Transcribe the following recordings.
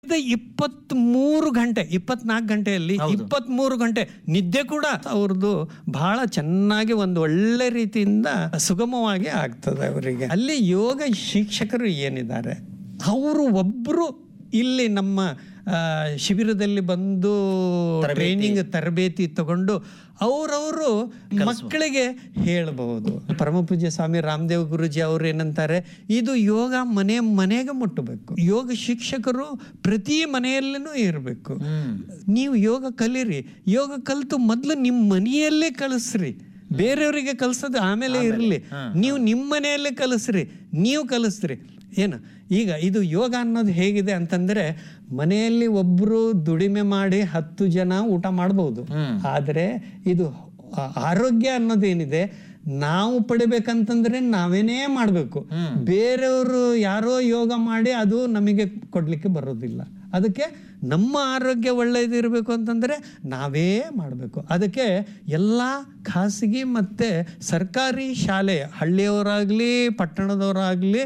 ಇಪ್ಪತ್ತ್ ಮೂರು ಗಂಟೆ ಇಪ್ಪತ್ನಾಲ್ಕು ಗಂಟೆಯಲ್ಲಿ ಇಪ್ಪತ್ತ್ ಮೂರು ಗಂಟೆ ನಿದ್ದೆ ಕೂಡ ಅವ್ರದ್ದು ಬಹಳ ಚೆನ್ನಾಗಿ ಒಂದು ಒಳ್ಳೆ ರೀತಿಯಿಂದ ಸುಗಮವಾಗಿ ಆಗ್ತದೆ ಅವರಿಗೆ ಅಲ್ಲಿ ಯೋಗ ಶಿಕ್ಷಕರು ಏನಿದ್ದಾರೆ ಅವರು ಒಬ್ಬರು ಇಲ್ಲಿ ನಮ್ಮ ಆ, ಶಿಬಿರದಲ್ಲಿ ಬಂದು ಟ್ರೈನಿಂಗ್ ತರಬೇತಿ ತಗೊಂಡು ಅವರವರು ಮಕ್ಕಳಿಗೆ ಹೇಳಬಹುದು ಪರಮ ಪೂಜ್ಯ ಸ್ವಾಮಿ ರಾಮದೇವ್ ಗುರುಜಿ ಅವ್ರು ಏನಂತಾರೆ ಇದು ಯೋಗ ಮನೆ ಮನೆಗೆ ಮುಟ್ಟಬೇಕು ಯೋಗ ಶಿಕ್ಷಕರು ಪ್ರತಿ ಮನೆಯಲ್ಲೂ ಇರಬೇಕು ನೀವು ಯೋಗ ಕಲೀರಿ ಯೋಗ ಕಲಿತು ಮೊದಲು ನಿಮ್ಮ ಮನೆಯಲ್ಲೇ ಕಲಿಸ್ರಿ ಬೇರೆಯವರಿಗೆ ಕಲಿಸೋದು ಆಮೇಲೆ ಇರಲಿ ನೀವು ನಿಮ್ಮ ಮನೆಯಲ್ಲೇ ಕಲಿಸ್ರಿ ನೀವು ಕಲಿಸ್ರಿ ಏನು ಈಗ ಇದು ಯೋಗ ಅನ್ನೋದು ಹೇಗಿದೆ ಅಂತಂದ್ರೆ ಮನೆಯಲ್ಲಿ ಒಬ್ರು ದುಡಿಮೆ ಮಾಡಿ ಹತ್ತು ಜನ ಊಟ ಮಾಡ್ಬೋದು ಆದರೆ ಇದು ಆ- ಆರೋಗ್ಯ ಅನ್ನೋದೇನಿದೆ ನಾವು ಪಡಿಬೇಕಂತಂದ್ರೆ ನಾವೇನೇ ಮಾಡಬೇಕು ಬೇರೆಯವರು ಯಾರೋ ಯೋಗ ಮಾಡಿ ಅದು ನಮಗೆ ಕೊಡ್ಲಿಕ್ಕೆ ಬರೋದಿಲ್ಲ ಅದಕ್ಕೆ ನಮ್ಮ ಆರೋಗ್ಯ ಒಳ್ಳೆಯದಿರಬೇಕು ಅಂತಂದರೆ ನಾವೇ ಮಾಡಬೇಕು ಅದಕ್ಕೆ ಎಲ್ಲ ಖಾಸಗಿ ಮತ್ತು ಸರ್ಕಾರಿ ಶಾಲೆ ಹಳ್ಳಿಯವರಾಗಲಿ ಪಟ್ಟಣದವರಾಗಲಿ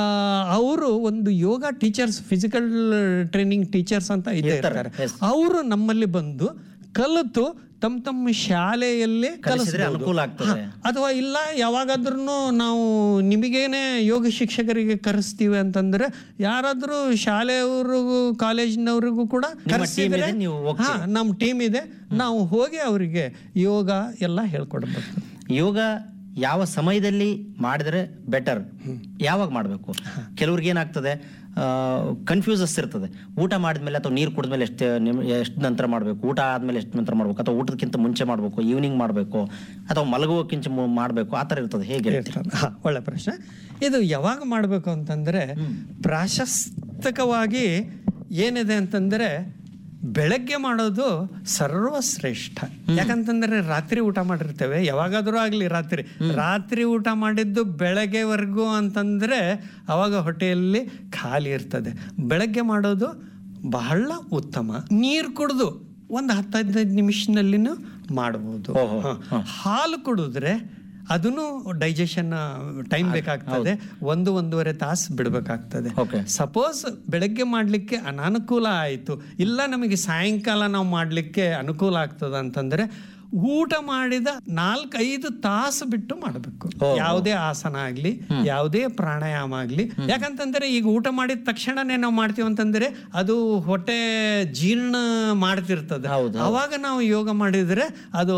ಅವರು ಒಂದು yoga teachers physical training teachers ಅಂತ ಇದ್ದೇ ಇರ್ತಾರೆ ಅವರು ನಮ್ಮಲ್ಲಿ ಬಂದು ಕಲಿತು ತಮ್ಮ ತಮ್ಮ ಶಾಲೆಯಲ್ಲಿ ಕಲಿಸಿದ್ರೆ ಅನುಕೂಲ ಆಗ್ತದೆ ಅಥವಾ ಇಲ್ಲ ಯಾವಾಗಾದ್ರೂ ನಾವು ನಿಮಗೇನೆ ಯೋಗ ಶಿಕ್ಷಕರಿಗೆ ಕರೆಸ್ತೀವಿ ಅಂತಂದ್ರೆ ಯಾರಾದ್ರೂ ಶಾಲೆಯವ್ರಿಗೂ ಕಾಲೇಜಿನವ್ರಿಗೂ ಕೂಡ ಕರೆಸಿದ್ರೆ ಇದೆ, ನೀವು ಹಾ ನಮ್ಮ ಟೀಮ್ ಇದೆ ನಾವು ಹೋಗಿ ಅವರಿಗೆ ಯೋಗ ಎಲ್ಲ ಹೇಳ್ಕೊಡ್ಬೇಕು ಯೋಗ ಯಾವ ಸಮಯದಲ್ಲಿ ಮಾಡಿದ್ರೆ ಬೆಟರ್ ಯಾವಾಗ ಮಾಡಬೇಕು ಕೆಲವ್ರಿಗೆ ಏನಾಗ್ತದೆ ಕನ್ಫ್ಯೂಸಸ್ ಇರ್ತದೆ ಊಟ ಮಾಡಿದ್ಮೇಲೆ ಅಥವಾ ನೀರು ಕುಡಿದ್ಮೇಲೆ ಎಷ್ಟು ನಿಮ್ ಎಷ್ಟು ನಂತರ ಮಾಡಬೇಕು ಊಟ ಆದ್ಮೇಲೆ ಎಷ್ಟು ನಂತರ ಮಾಡಬೇಕು ಅಥವಾ ಊಟದಕ್ಕಿಂತ ಮುಂಚೆ ಮಾಡಬೇಕು ಈವ್ನಿಂಗ್ ಮಾಡಬೇಕು ಅಥವಾ ಮಲಗುವಕ್ಕಿಂತ ಮಾಡಬೇಕು ಆ ಥರ ಇರ್ತದೆ ಹೇಗೆ ಇರ್ತದೆ. ಹಾ, ಒಳ್ಳೆ ಪ್ರಶ್ನೆ ಇದು ಯಾವಾಗ ಮಾಡಬೇಕು ಅಂತಂದ್ರೆ ಪ್ರಾಶಸ್ತಿಕವಾಗಿ ಏನಿದೆ ಅಂತಂದ್ರೆ ಬೆಳಗ್ಗೆ ಮಾಡೋದು ಸರ್ವಶ್ರೇಷ್ಠ ಯಾಕಂತಂದ್ರೆ ರಾತ್ರಿ ಊಟ ಮಾಡಿರ್ತೇವೆ ಯಾವಾಗಾದ್ರೂ ಆಗ್ಲಿ ರಾತ್ರಿ ರಾತ್ರಿ ಊಟ ಮಾಡಿದ್ದು ಬೆಳಗ್ಗೆವರೆಗೂ ಅಂತಂದ್ರೆ ಅವಾಗ ಹೊಟ್ಟೆಯಲ್ಲಿ ಖಾಲಿ ಇರ್ತದೆ ಬೆಳಗ್ಗೆ ಮಾಡೋದು ಬಹಳ ಉತ್ತಮ ನೀರು ಕುಡಿದು ಒಂದು ಹತ್ತು ಹದಿನೈದು ನಿಮಿಷನಲ್ಲಿನೂ ಮಾಡ್ಬೋದು ಹ. ಹಾಲು ಕುಡಿದ್ರೆ ಅದನ್ನು ಡೈಜೆಷನ್ ಟೈಮ್ ಬೇಕಾಗ್ತದೆ ಒಂದು ಒಂದೂವರೆ ತಾಸು ಬಿಡಬೇಕಾಗ್ತದೆ Okay. ಸಪೋಸ್ ಬೆಳಗ್ಗೆ ಮಾಡಲಿಕ್ಕೆ ಅನಾನುಕೂಲ ಆಯಿತು ಇಲ್ಲ ನಮಗೆ ಸಾಯಂಕಾಲ ನಾವು ಮಾಡಲಿಕ್ಕೆ ಅನುಕೂಲ ಆಗ್ತದ ಅಂತಂದ್ರೆ ಊಟ ಮಾಡಿದ ನಾಲ್ಕೈದು ತಾಸು ಬಿಟ್ಟು ಮಾಡಬೇಕು ಯಾವುದೇ ಆಸನ ಆಗ್ಲಿ ಯಾವುದೇ ಪ್ರಾಣಾಯಾಮ ಆಗ್ಲಿ ಯಾಕಂತಂದ್ರೆ ಈಗ ಊಟ ಮಾಡಿದ ತಕ್ಷಣನೇ ನಾವು ಮಾಡ್ತೀವಿ ಅಂತಂದ್ರೆ ಅದು ಹೊಟ್ಟೆ ಜೀರ್ಣ ಮಾಡ್ತಿರ್ತದೆ ಅವಾಗ ನಾವು ಯೋಗ ಮಾಡಿದ್ರೆ ಅದು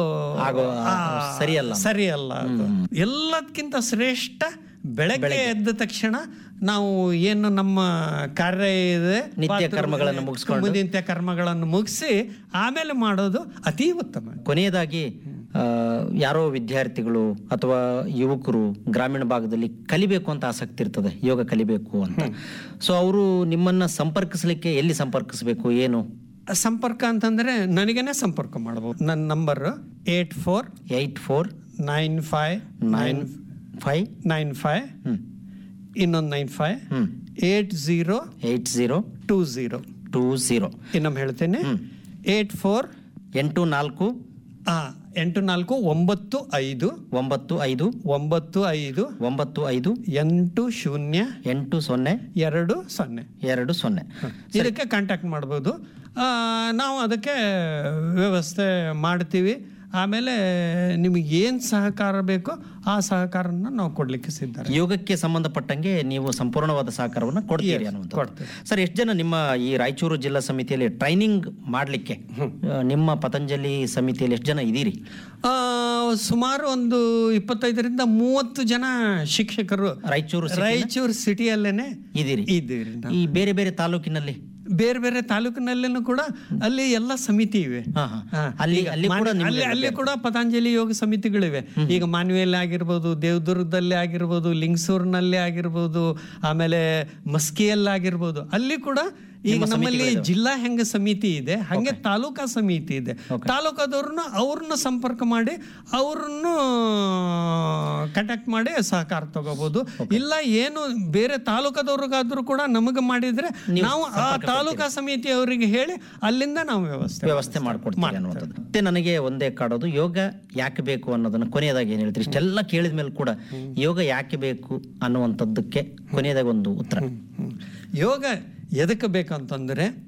ಆ, ಸರಿಯಲ್ಲ. ಸರಿಯಲ್ಲ ಅದು ಎಲ್ಲದಕ್ಕಿಂತ ಶ್ರೇಷ್ಠ ಬೆಳಗ್ಗೆ ಎದ್ದ ತಕ್ಷಣ ನಾವು ಏನು ನಮ್ಮ ಕಾರ್ಯ ಇದೆ ನಿತ್ಯ ಪಾತ್ರೆ- ಕರ್ಮಗಳನ್ನು ಮುಗಿಸ್ಕೊಂಡು. ನಿತ್ಯ ಕರ್ಮಗಳನ್ನು ಮುಗಿಸಿ ಆಮೇಲೆ ಮಾಡೋದು ಅತಿ ಉತ್ತಮ ಕೊನೆಯದಾಗಿ ಆ, ಯಾರೋ ವಿದ್ಯಾರ್ಥಿಗಳು ಅಥವಾ ಯುವಕರು ಗ್ರಾಮೀಣ ಭಾಗದಲ್ಲಿ ಕಲಿಬೇಕು ಅಂತ ಆಸಕ್ತಿ ಇರ್ತದೆ ಯೋಗ ಕಲಿಬೇಕು ಅಂತ ಸೊ ಅವರು ನಿಮ್ಮನ್ನ ಸಂಪರ್ಕಿಸಲಿಕ್ಕೆ ಎಲ್ಲಿ ಸಂಪರ್ಕಿಸಬೇಕು ಏನು ಸಂಪರ್ಕ ಅಂತಂದ್ರೆ ನನಗೇನೆ ಸಂಪರ್ಕ ಮಾಡಬಹುದು ನನ್ನ number eight four eight four nine five nine five nine five hmm ಇನ್ನೊಂದು nine five hmm eight zero eight zero two zero two zero ಇನ್ನೊಮ್ಮೆ ಹೇಳ್ತೇನೆ ಏಟ್ ಫೋರ್ ಎಂಟು ನಾಲ್ಕು ಆ ಎಂಟು ನಾಲ್ಕು ಒಂಬತ್ತು ಐದು ಒಂಬತ್ತು ಐದು ಒಂಬತ್ತು ಐದು ಒಂಬತ್ತು ಐದು ಎಂಟು ಶೂನ್ಯ ಎಂಟು ಸೊನ್ನೆ ಎರಡು ಸೊನ್ನೆ ಎರಡು ಸೊನ್ನೆ ಇದಕ್ಕೆ ಕಾಂಟ್ಯಾಕ್ಟ್ ಮಾಡ್ಬೋದು ಆ, ನಾವು ಅದಕ್ಕೆ ವ್ಯವಸ್ಥೆ ಮಾಡ್ತೀವಿ ಆಮೇಲೆ ನಿಮಗೆ ಏನು ಸಹಕಾರ ಬೇಕೋ ಆ ಸಹಕಾರನ ನಾವು ಕೊಡ್ಲಿಕ್ಕೆ ಸಿದ್ಧ ಯೋಗಕ್ಕೆ ಸಂಬಂಧಪಟ್ಟಂಗೆ ನೀವು ಸಂಪೂರ್ಣವಾದ ಸಹಕಾರವನ್ನು ಕೊಡ್ತೀರಿ ಅನ್ನುವಂಥದ್ದು ಕೊಡ್ತೇವೆ. ಸರ್ ಎಷ್ಟು ಜನ ನಿಮ್ಮ ಈ ರಾಯಚೂರು ಜಿಲ್ಲಾ ಸಮಿತಿಯಲ್ಲಿ ಟ್ರೈನಿಂಗ್ ಮಾಡಲಿಕ್ಕೆ ನಿಮ್ಮ ಪತಂಜಲಿ ಸಮಿತಿಯಲ್ಲಿ ಎಷ್ಟು ಜನ ಇದ್ದೀರಿ ಆ, ಸುಮಾರು ಒಂದು ಇಪ್ಪತ್ತೈದರಿಂದ ಮೂವತ್ತು ಜನ ಶಿಕ್ಷಕರು ರಾಯಚೂರು ರಾಯಚೂರು ಸಿಟಿಯಲ್ಲೇನೆ ಇದ್ದೀರಿ ಇದ್ದೀರಿ ನಾವು. ಈ ಬೇರೆ ಬೇರೆ ತಾಲೂಕಿನಲ್ಲಿ ಬೇರೆ ಬೇರೆ ತಾಲೂಕಿನಲ್ಲೂ ಕೂಡ ಅಲ್ಲಿ ಎಲ್ಲ ಸಮಿತಿ ಇವೆ ಹಾ, ಹಾ. ಹಾ, ಅಲ್ಲಿ ಈಗ ಅಲ್ಲಿ ಕೂಡ ಮಾನ್ಯ- ಅಲ್ಲಿ ಅಲ್ಲಿ ಕೂಡ ಪತಂಜಲಿ ಯೋಗ ಸಮಿತಿಗಳಿವೆ ಈಗ ಮಾನ್ವಿಯಲ್ಲಿ ಆಗಿರ್ಬೋದು ದೇವದುರ್ಗದಲ್ಲಿ ಆಗಿರ್ಬೋದು ಲಿಂಗಸೂರಿನಲ್ಲಿ ಆಗಿರ್ಬೋದು ಆಮೇಲೆ ಮಸ್ಕಿಯಲ್ಲಿ ಆಗಿರ್ಬೋದು ಅಲ್ಲಿ ಕೂಡ ಈಗ ನಮ್ಮಲ್ಲಿ ಜಿಲ್ಲಾ ಹೆಂಗ ಸಮಿತಿ ಇದೆ ಹಂಗೆ ತಾಲೂಕಾ ಸಮಿತಿ ಇದೆ ತಾಲೂಕಾದವ್ರನ್ನ ಅವ್ರನ್ನ ಸಂಪರ್ಕ ಮಾಡಿ ಅವ್ರನ್ನು ಕಾಂಟ್ಯಾಕ್ಟ್ ಮಾಡಿ ಸಹಕಾರ ತಗೋಬಹುದು ಇಲ್ಲ ಏನು ಬೇರೆ ತಾಲೂಕಾದವ್ರಿಗಾದ್ರೂ ಕೂಡ ನಮಗೆ ಮಾಡಿದ್ರೆ ನಾವು ಆ ತಾಲೂಕಾ ಸಮಿತಿ ಅವರಿಗೆ ಹೇಳಿ ಅಲ್ಲಿಂದ ನಾವು ವ್ಯವಸ್ಥೆ ವ್ಯವಸ್ಥೆ ಮಾಡ್ಕೊಡ್ತೀವಿ ಅನ್ನುವಂಥದ್ದು ಮತ್ತೆ ನನಗೆ ಒಂದೇ ಕಾಡೋದು ಯೋಗ ಯಾಕೆ ಬೇಕು ಅನ್ನೋದನ್ನ ಕೊನೆಯದಾಗಿ ಏನ್ ಹೇಳ್ತೀರಿ ಇಷ್ಟೆಲ್ಲ ಕೇಳಿದ ಮೇಲೆ ಕೂಡ ಯೋಗ ಯಾಕೆ ಬೇಕು ಅನ್ನುವಂಥದ್ದಕ್ಕೆ ಕೊನೆಯದಾಗಿ ಒಂದು ಉತ್ತರ ಹ್ಮ್. ಯೋಗ ಎದಕ್ಕೆ ಬೇಕಂತಂದ್ರೆ